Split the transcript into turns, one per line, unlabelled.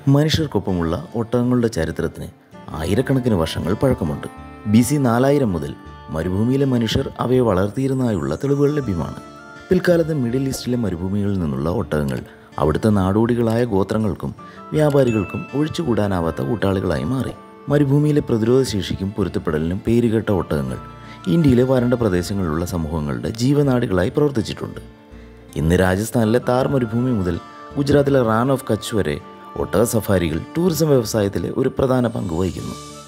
മനുഷ്യർക്കൊപ്പമുള്ള ഒട്ടകങ്ങളുടെ ചരിത്രത്തിന് ആയിരക്കണക്കിന് വർഷങ്ങൾ പഴക്കമുണ്ട് ബി സി നാലായിരം മുതൽ മരുഭൂമിയിലെ മനുഷ്യർ അവയെ വളർത്തിയിരുന്നതായുള്ള തെളിവുകൾ ലഭ്യമാണ് പിൽക്കാലത്ത് മിഡിൽ ഈസ്റ്റിലെ മരുഭൂമികളിൽ നിന്നുള്ള ഒട്ടകങ്ങൾ അവിടുത്തെ നാടോടികളായ ഗോത്രങ്ങൾക്കും വ്യാപാരികൾക്കും ഒഴിച്ചുകൂടാനാവാത്ത കൂട്ടാളികളായി മാറി മരുഭൂമിയിലെ പ്രതിരോധ ശേഷിക്കും പൊരുത്തപ്പെടലിനും പേരുകേട്ട ഒട്ടകങ്ങൾ ഇന്ത്യയിലെ വരണ്ട പ്രദേശങ്ങളിലുള്ള സമൂഹങ്ങളുടെ ജീവനാടികളായി പ്രവർത്തിച്ചിട്ടുണ്ട് ഇന്ന് രാജസ്ഥാനിലെ താർ മരുഭൂമി മുതൽ ഗുജറാത്തിലെ റാൻ ഓഫ് കച്ച് വരെ ഒട്ടക സഫാരികൾ ടൂറിസം വ്യവസായത്തിലെ ഒരു പ്രധാന പങ്ക് വഹിക്കുന്നു